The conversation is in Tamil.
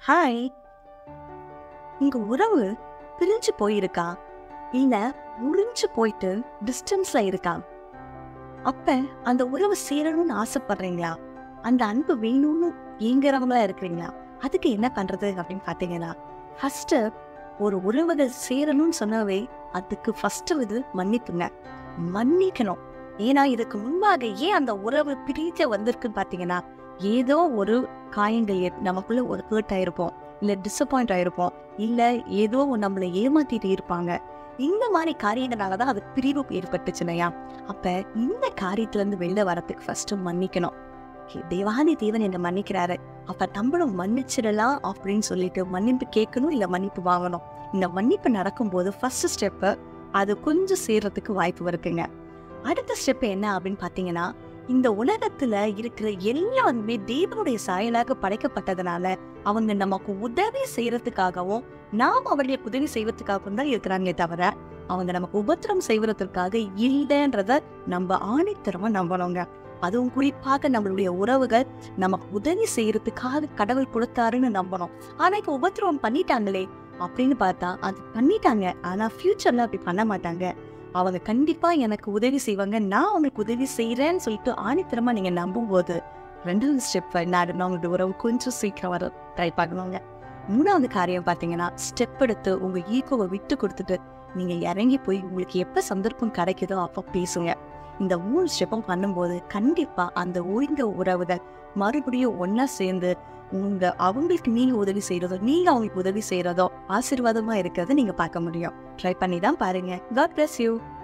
ஹாய் உங்க உறவு பிரிஞ்சு போயிருக்கா இல்ல முறிஞ்சு போயிட்டு டிஸ்டன்ஸ்ல இருக்கா அப்ப அந்த உறவு சேரணும்னு ஆசைப்படுறீங்களா அந்த அன்பு வேணும்னு ஏங்குறவங்களா இருக்கிறீங்களா அதுக்கு என்ன பண்றது அப்படின்னு பாத்தீங்கன்னா ஃபர்ஸ்ட் ஒரு உறவுகள் சேரணும்னு சொன்னாவே அதுக்கு ஃபர்ஸ்ட் இது மன்னிப்புங்க மன்னிக்கணும் ஏன்னா இதுக்கு முன்பாக ஏன் அந்த உறவு பிரிஞ்ச வந்திருக்குன்னு பாத்தீங்கன்னா ஏதோ ஒரு காயங்கள் ஏற்- நமக்குள்ள ஒரு ஹர்ட் ஆயிருப்போம் இல்ல டிசப்பாயிண்ட் ஆயிருப்போம் இல்ல ஏதோ நம்மளை ஏமாத்திட்டு இருப்பாங்க இந்த மாதிரி காரியங்களால தான் அது பிரிவு ஏற்பட்டுச்சு இல்லையா அப்ப இந்த காரியத்துல இருந்து வெளில வரதுக்கு ஃபர்ஸ்ட் மன்னிக்கணும் Okay, தேவாதி தேவன் என்ன மன்னிக்கிறாரு அப்ப நம்மளும் மன்னிச்சிடலாம் அப்படின்னு சொல்லிட்டு மன்னிப்பு கேட்கணும் இல்ல மன்னிப்பு வாங்கணும் இந்த மன்னிப்பு நடக்கும்போது ஃபர்ஸ்ட் ஸ்டெப்பு அது கொஞ்சம் சேர்றதுக்கு வாய்ப்பு இருக்குங்க அடுத்த ஸ்டெப் என்ன அப்படின்னு பாத்தீங்கன்னா இந்த உலகத்துல இருக்கிற எல்லாருமே தேவனுடைய சாயலாக படைக்கப்பட்டதுனால அவங்க நமக்கு உதவி செய்யறதுக்காகவும் நாம் அவர்களுக்கு உதவி செய்வதற்காகவும் தான் இருக்கிறாங்களே தவிர அவங்க நமக்கு உபத்திரம் செய்வதற்காக இல்லைன்றத நம்ம ஆணித்தரமா நம்பணுங்க அதுவும் குறிப்பாக நம்மளுடைய உறவுகள் நமக்கு உதவி செய்யறதுக்காக கடவுள் கொடுத்தாருன்னு நம்பணும் ஆனா இப்ப உபத்திரவம் பண்ணிட்டாங்களே அப்படின்னு பார்த்தா அது பண்ணிட்டாங்க ஆனா ஃபியூச்சர்ல அப்படி பண்ண மாட்டாங்க அவங்க கண்டிப்பா எனக்கு உதவி செய்வாங்க நான் அவங்களுக்கு உதவி செய்யறேன்னு சொல்லிட்டு ஆணித்தரமா நீங்க நம்பும் போது ரெண்டாவது ஸ்டெப் என்ன உங்களுடைய உறவு கொஞ்சம் சீக்கிரம் வர ட்ரை பண்ணுவாங்க மூணாவது காரியம் பாத்தீங்கன்னா ஸ்டெப் எடுத்து உங்க ஈகோவை விட்டு கொடுத்துட்டு நீங்க இறங்கி போய் உங்களுக்கு எப்ப சந்தர்ப்பம் கிடைக்குதோ அப்ப பேசுங்க இந்த மூணு ஸ்டெப்பும் பண்ணும்போது கண்டிப்பா அந்த ஓய்ந்த உறவுகள் மறுபடியும் ஒண்ணா சேர்ந்து உங்க அவங்களுக்கு நீங்க உதவி செய்யறதோ நீங்க அவங்களுக்கு உதவி செய்யறதோ ஆசீர்வாதமா இருக்கிறத நீங்க பார்க்க முடியும் ட்ரை பண்ணி தான் பாருங்க காட் bless யூ